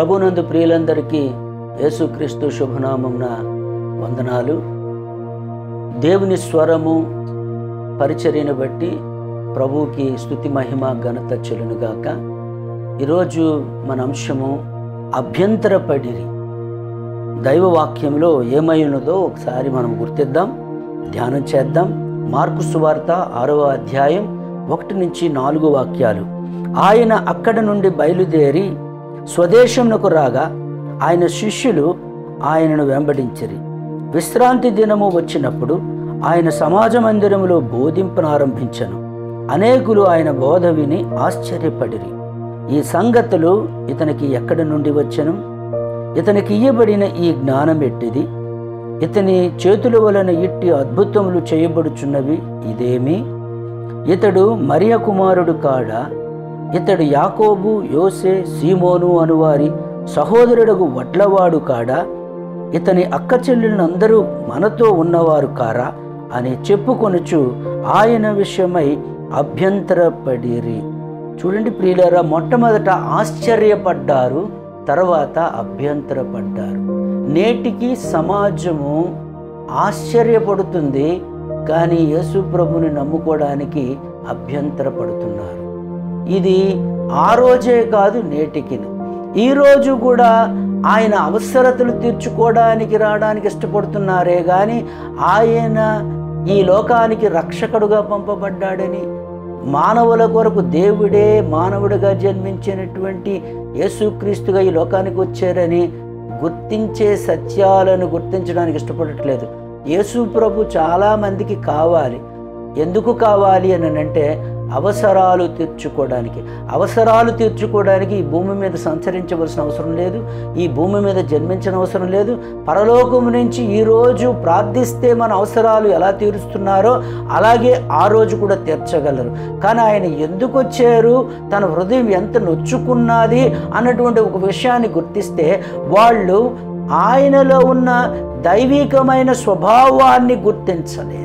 ప్రభునందు ప్రియులందరికీ యేసుక్రీస్తు శుభనామంన వందనాలు దేవుని స్వరము పరిచర్యను బట్టి ప్రభువుకి స్థుతి మహిమ ఘనత చెలునుగాక ఈరోజు మన అంశము అభ్యంతరపడిరి దైవవాక్యంలో ఏమై ఉన్నదో ఒకసారి మనం గుర్తిద్దాం ధ్యానం చేద్దాం మార్కు సువార్త ఆరవ అధ్యాయం ఒకటి నుంచి నాలుగు వాక్యాలు ఆయన అక్కడ నుండి బయలుదేరి స్వదేశమునకు రాగా ఆయన శిష్యులు ఆయనను వెంబడించిరి విశ్రాంతి దినము వచ్చినప్పుడు ఆయన సమాజ మందిరములో బోధింపనారంభించను అనేకులు ఆయన బోధ విని ఆశ్చర్యపడిరి ఈ సంగతులు ఇతనికి ఎక్కడి నుండి వచ్చెను ఇతనికి ఇయ్యబడిన ఈ జ్ఞానం ఎట్టిది ఇతని చేతుల వలన ఇట్టి అద్భుతములు చేయబడుచున్నవి ఇదేమి ఇతడు మరియ కుమారుడు కాడా ఇతడు యాకోబు యోసే సీమోను అనువారి సహోదరుడగు వడ్లవాడు కాడా ఇతని అక్క చెల్లెళ్ళందరూ మనతో ఉన్నవారు కారా అని చెప్పుకొనుచు ఆయన విషయమై అభ్యంతరపడిరి చూడండి ప్రియులారా మొట్టమొదట ఆశ్చర్యపడ్డారు తర్వాత అభ్యంతరపడ్డారు నేటికి సమాజము ఆశ్చర్యపడుతుంది కానీ యేసు ప్రభుని నమ్ముకోవడానికి అభ్యంతరపడుతున్నారు ఇది ఆ రోజే కాదు నేటికి ఈ రోజు కూడా ఆయన అవసరతలు తీర్చుకోవడానికి రావడానికి ఇష్టపడుతున్నారే కానీ ఆయన ఈ లోకానికి రక్షకుడుగా పంపబడ్డాడని మానవుల కొరకు దేవుడే మానవుడిగా జన్మించినటువంటి యేసుక్రీస్తుగా ఈ లోకానికి వచ్చారని గుర్తించే సత్యాలను గుర్తించడానికి ఇష్టపడట్లేదు యేసు ప్రభు చాలామందికి కావాలి ఎందుకు కావాలి అని అంటే అవసరాలు తీర్చుకోవడానికి అవసరాలు తీర్చుకోవడానికి ఈ భూమి మీద సంచరించవలసిన అవసరం లేదు ఈ భూమి మీద జన్మించిన అవసరం లేదు పరలోకము నుంచి ఈరోజు ప్రార్థిస్తే మన అవసరాలు ఎలా తీరుస్తున్నారో అలాగే ఆ రోజు కూడా తీర్చగలరు కానీ ఆయన ఎందుకు వచ్చారు తన హృదయం ఎంత నొచ్చుకున్నది అన్నటువంటి ఒక విషయాన్ని గుర్తిస్తే వాళ్ళు ఆయనలో ఉన్న దైవికమైన స్వభావాన్ని గుర్తించలేదు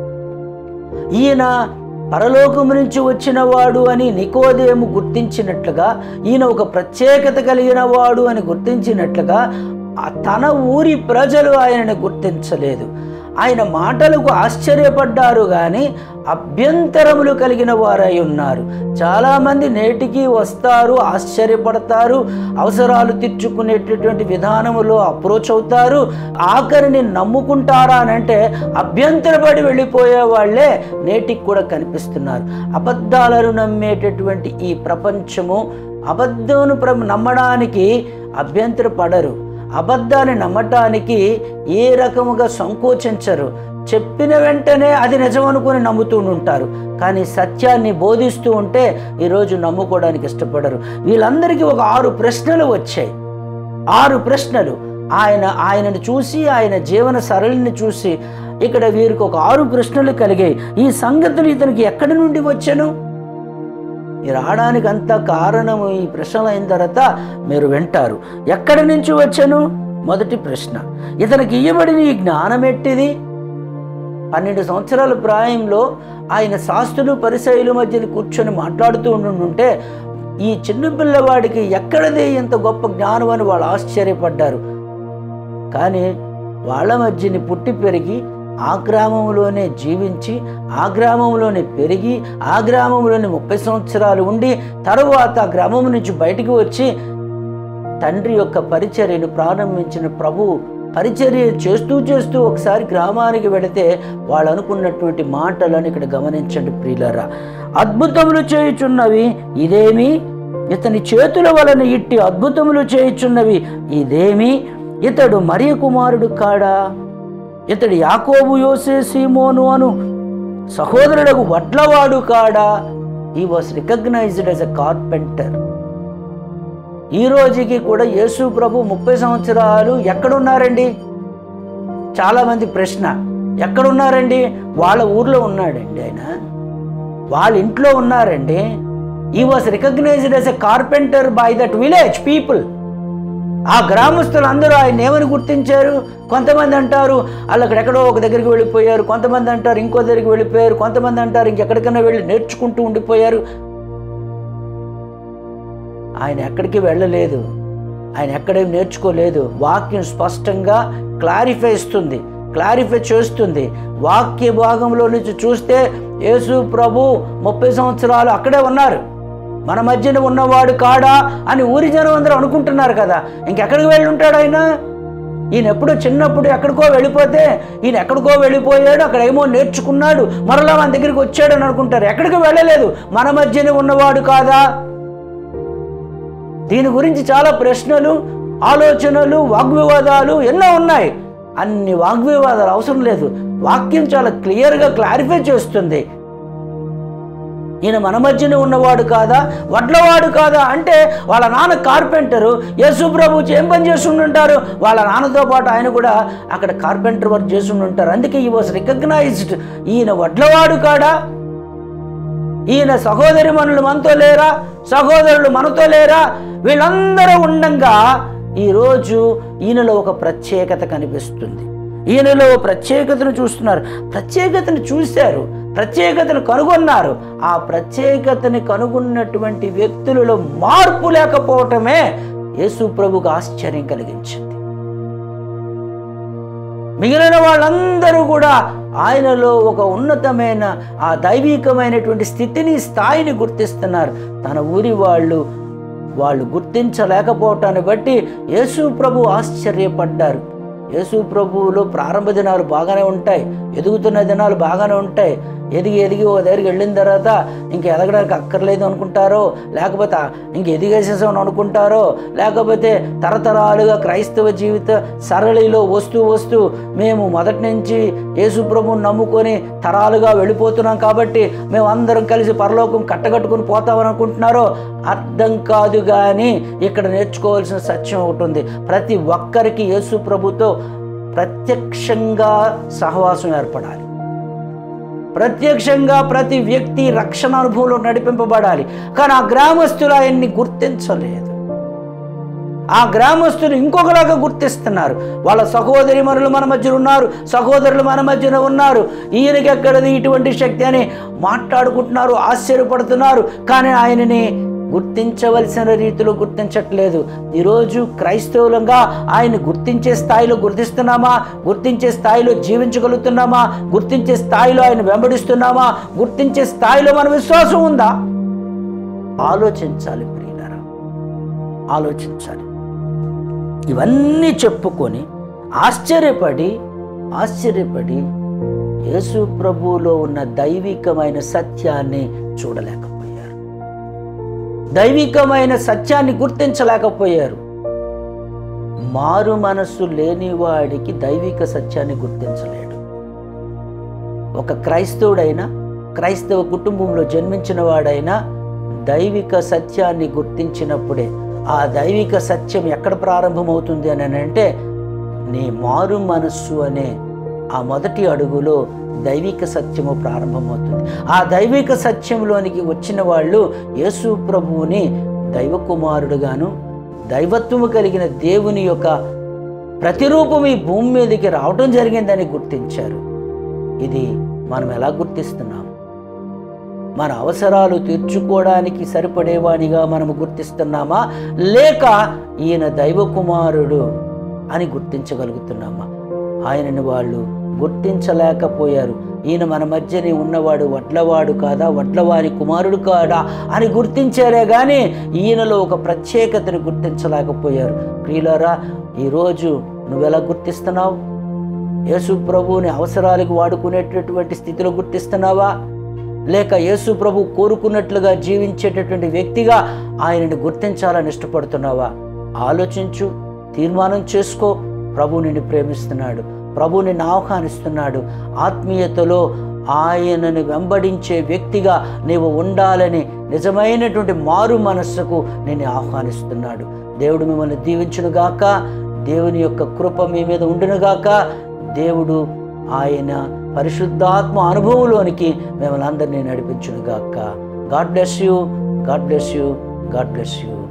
ఈయన పరలోకము నుంచి వచ్చిన వాడు అని నికోదేము గుర్తించినట్లుగా ఈయన ఒక ప్రత్యేకత కలిగిన వాడు అని గుర్తించినట్లుగా తన ఊరి ప్రజలు ఆయనని గుర్తించలేదు ఆయన మాటలకు ఆశ్చర్యపడ్డారు కానీ అభ్యంతరములు కలిగిన వారై ఉన్నారు చాలామంది నేటికి వస్తారు ఆశ్చర్యపడతారు అవసరాలు తీర్చుకునేటటువంటి విధానములో అప్రోచ్ అవుతారు ఆఖరిని నమ్ముకుంటారా అని అంటే అభ్యంతరపడి వెళ్ళిపోయే వాళ్ళే నేటికి కూడా కనిపిస్తున్నారు అబద్ధాలను నమ్మేటటువంటి ఈ ప్రపంచము అబద్ధమును ప్ర నమ్మడానికి అభ్యంతరపడరు అబద్ధాన్ని నమ్మటానికి ఏ రకముగా సంకోచించరు చెప్పిన వెంటనే అది నిజం అనుకుని నమ్ముతూ ఉంటారు కానీ సత్యాన్ని బోధిస్తూ ఉంటే ఈరోజు నమ్ముకోవడానికి ఇష్టపడరు వీళ్ళందరికీ ఒక ఆరు ప్రశ్నలు వచ్చాయి ఆరు ప్రశ్నలు ఆయన ఆయనను చూసి ఆయన జీవన సరళిని చూసి ఇక్కడ వీరికి ఒక ఆరు ప్రశ్నలు కలిగాయి ఈ సంగతులు ఇతనికి ఎక్కడి నుండి వచ్చాను ఈ రావడానికి అంత కారణము ఈ ప్రశ్నలు అయిన తర్వాత మీరు వింటారు ఎక్కడి నుంచి వచ్చాను మొదటి ప్రశ్న ఇతనికి ఇయ్యబడిన ఈ జ్ఞానం ఎట్టిది పన్నెండు సంవత్సరాల ప్రాయంలో ఆయన శాస్త్రులు పరిశైలు మధ్యన కూర్చొని మాట్లాడుతూ ఉంటుంటే ఈ చిన్న పిల్లవాడికి ఎక్కడదే ఇంత గొప్ప జ్ఞానం అని వాళ్ళు ఆశ్చర్యపడ్డారు కానీ వాళ్ళ మధ్యని పుట్టి పెరిగి ఆ గ్రామంలోనే జీవించి ఆ గ్రామంలోనే పెరిగి ఆ గ్రామంలోనే ముప్పై సంవత్సరాలు ఉండి తరువాత ఆ గ్రామం నుంచి బయటికి వచ్చి తండ్రి యొక్క పరిచర్యను ప్రారంభించిన ప్రభువు పరిచర్య చేస్తూ చేస్తూ ఒకసారి గ్రామానికి వెళితే వాళ్ళు అనుకున్నటువంటి మాటలను ఇక్కడ గమనించండి ప్రియులరా అద్భుతములు చేయుచున్నవి ఇదేమి ఇతని చేతుల వలన ఇట్టి అద్భుతములు చేయుచున్నవి ఇదేమి ఇతడు మరియ కుమారుడు కాడా ఇతడు యాకోబు యోసే సీమోను అను సహోదరుడకు వడ్లవాడు కాడా he was recognised as a carpenter ఈ రోజుకి కూడా యేసు ప్రభు ముప్పై సంవత్సరాలు ఎక్కడున్నారండి చాలామంది ప్రశ్న ఎక్కడున్నారండి వాళ్ళ ఊర్లో ఉన్నాడండి ఆయన వాళ్ళ ఇంట్లో ఉన్నారండి he was recognised as a carpenter by that village people ఆ గ్రామస్తులు అందరూ ఆయన ఏమని గుర్తించారు కొంతమంది అంటారు వాళ్ళు అక్కడెక్కడో ఒక దగ్గరికి వెళ్ళిపోయారు కొంతమంది అంటారు ఇంకో దగ్గరికి వెళ్ళిపోయారు కొంతమంది అంటారు ఇంకెక్కడికైనా వెళ్ళి నేర్చుకుంటూ ఉండిపోయారు ఆయన ఎక్కడికి వెళ్ళలేదు ఆయన ఎక్కడేం నేర్చుకోలేదు వాక్యం స్పష్టంగా క్లారిఫై ఇస్తుంది క్లారిఫై చేస్తుంది వాక్య భాగంలో నుంచి చూస్తే యేసు ప్రభు ముప్పై సంవత్సరాలు అక్కడే ఉన్నారు మన మధ్యన ఉన్నవాడు కాడా అని ఊరి జనం అందరూ అనుకుంటున్నారు కదా ఇంకెక్కడికి వెళ్ళి ఉంటాడు ఆయన ఈయన ఎప్పుడో చిన్నప్పుడు ఎక్కడికో వెళ్ళిపోతే ఈయన ఎక్కడికో వెళ్ళిపోయాడు అక్కడ ఏమో నేర్చుకున్నాడు మరలా మన దగ్గరికి వచ్చాడు అని అనుకుంటారు ఎక్కడికి వెళ్ళలేదు మన మధ్యనే ఉన్నవాడు కాదా దీని గురించి చాలా ప్రశ్నలు ఆలోచనలు వాగ్వివాదాలు ఎన్నో ఉన్నాయి అన్ని వాగ్వివాదాలు అవసరం లేదు వాక్యం చాలా క్లియర్గా క్లారిఫై చేస్తుంది ఈయన మన మధ్యన ఉన్నవాడు కాదా వడ్లవాడు కాదా అంటే వాళ్ళ నాన్న కార్పెంటరు యేసు ప్రభు ఏం పని చేస్తుండి ఉంటారు వాళ్ళ నాన్నతో పాటు ఆయన కూడా అక్కడ కార్పెంటర్ వర్క్ చేస్తుండి ఉంటారు అందుకే ఈ వాజ్ రికగ్నైజ్డ్ ఈయన వడ్లవాడు కాడా ఈయన సహోదరి మనులు మనతో లేరా సహోదరులు మనతో లేరా వీళ్ళందరూ ఉండంగా ఈరోజు ఈయనలో ఒక ప్రత్యేకత కనిపిస్తుంది ఈయనలో ప్రత్యేకతను చూస్తున్నారు ప్రత్యేకతను చూశారు ప్రత్యేకతను కనుగొన్నారు ఆ ప్రత్యేకతని కనుగొన్నటువంటి వ్యక్తులలో మార్పు లేకపోవటమే యేసు ప్రభుకు ఆశ్చర్యం కలిగించింది మిగిలిన వాళ్ళందరూ కూడా ఆయనలో ఒక ఉన్నతమైన ఆ దైవికమైనటువంటి స్థితిని స్థాయిని గుర్తిస్తున్నారు తన ఊరి వాళ్ళు వాళ్ళు గుర్తించలేకపోవటాన్ని బట్టి యేసు ప్రభు ఆశ్చర్యపడ్డారు యేసు ప్రభువులో ప్రారంభ దినాలు బాగానే ఉంటాయి ఎదుగుతున్న దినాలు బాగానే ఉంటాయి ఎదిగి ఎదిగి ఓ దగ్గరికి వెళ్ళిన తర్వాత ఇంక ఎదగడానికి అక్కర్లేదు అనుకుంటారో లేకపోతే ఇంక ఎదిగేసేసాం అనుకుంటారో లేకపోతే తరతరాలుగా క్రైస్తవ జీవిత సరళిలో వస్తూ వస్తూ మేము మొదటి నుంచి యేసు ప్రభువుని నమ్ముకొని తరాలుగా వెళ్ళిపోతున్నాం కాబట్టి మేము అందరం కలిసి పరలోకం కట్టగట్టుకుని పోతామని అనుకుంటున్నారో అర్థం కాదు కానీ ఇక్కడ నేర్చుకోవాల్సిన సత్యం ఒకటి ఉంది ప్రతి ఒక్కరికి యేసు ప్రభుతో ప్రత్యక్షంగా సహవాసం ఏర్పడాలి ప్రత్యక్షంగా ప్రతి వ్యక్తి రక్షణ అనుభవంలో నడిపింపబడాలి కానీ ఆ గ్రామస్తులు ఆయన్ని గుర్తించలేదు ఆ గ్రామస్తులు ఇంకొకలాగా గుర్తిస్తున్నారు వాళ్ళ సహోదరి మనులు మన మధ్యన ఉన్నారు సహోదరులు మన మధ్యన ఉన్నారు ఈయనకి ఎక్కడది ఇటువంటి శక్తి అని మాట్లాడుకుంటున్నారు ఆశ్చర్యపడుతున్నారు కానీ ఆయనని గుర్తించవలసిన రీతిలో గుర్తించట్లేదు ఈరోజు క్రైస్తవులంగా ఆయన గుర్తించే స్థాయిలో గుర్తిస్తున్నామా గుర్తించే స్థాయిలో జీవించగలుగుతున్నామా గుర్తించే స్థాయిలో ఆయన వెంబడిస్తున్నామా గుర్తించే స్థాయిలో మన విశ్వాసం ఉందా ఆలోచించాలి ప్రియులరా ఆలోచించాలి ఇవన్నీ చెప్పుకొని ఆశ్చర్యపడి ఆశ్చర్యపడి యేసు ప్రభువులో ఉన్న దైవికమైన సత్యాన్ని చూడలేకపోయారు దైవికమైన సత్యాన్ని గుర్తించలేకపోయారు మారు మనస్సు లేనివాడికి దైవిక సత్యాన్ని గుర్తించలేడు ఒక క్రైస్తవుడైనా క్రైస్తవ కుటుంబంలో జన్మించిన వాడైనా దైవిక సత్యాన్ని గుర్తించినప్పుడే ఆ దైవిక సత్యం ఎక్కడ ప్రారంభమవుతుంది అని అంటే నీ మారు మనస్సు అనే ఆ మొదటి అడుగులో దైవిక సత్యము ప్రారంభమవుతుంది ఆ దైవిక సత్యంలోనికి వచ్చిన వాళ్ళు యేసు ప్రభువుని దైవ కుమారుడుగాను దైవత్వము కలిగిన దేవుని యొక్క ప్రతిరూపం ఈ భూమి మీదకి రావటం జరిగిందని గుర్తించారు ఇది మనం ఎలా గుర్తిస్తున్నాం మన అవసరాలు తీర్చుకోవడానికి సరిపడేవానిగా మనము గుర్తిస్తున్నామా లేక ఈయన దైవ కుమారుడు అని గుర్తించగలుగుతున్నామా ఆయనని వాళ్ళు గుర్తించలేకపోయారు ఈయన మన మధ్యనే ఉన్నవాడు వడ్లవాడు కాదా వడ్లవాని కుమారుడు కాదా అని గుర్తించారే కానీ ఈయనలో ఒక ప్రత్యేకతను గుర్తించలేకపోయారు ప్రియులారా ఈరోజు నువ్వెలా గుర్తిస్తున్నావు యేసు ప్రభువుని అవసరాలకు వాడుకునేటటువంటి స్థితిలో గుర్తిస్తున్నావా లేక యేసు ప్రభు కోరుకున్నట్లుగా జీవించేటటువంటి వ్యక్తిగా ఆయనని గుర్తించాలని ఇష్టపడుతున్నావా ఆలోచించు తీర్మానం చేసుకో ప్రభు నిన్ను ప్రేమిస్తున్నాడు ప్రభు నిన్ను ఆహ్వానిస్తున్నాడు ఆత్మీయతలో ఆయనను వెంబడించే వ్యక్తిగా నీవు ఉండాలని నిజమైనటువంటి మారు మనస్సుకు నేను ఆహ్వానిస్తున్నాడు దేవుడు మిమ్మల్ని దీవించునుగాక దేవుని యొక్క కృప మీ మీద ఉండునుగాక దేవుడు ఆయన పరిశుద్ధాత్మ అనుభవంలోనికి మిమ్మల్ని అందరినీ నడిపించునుగాక God bless you God bless you God bless you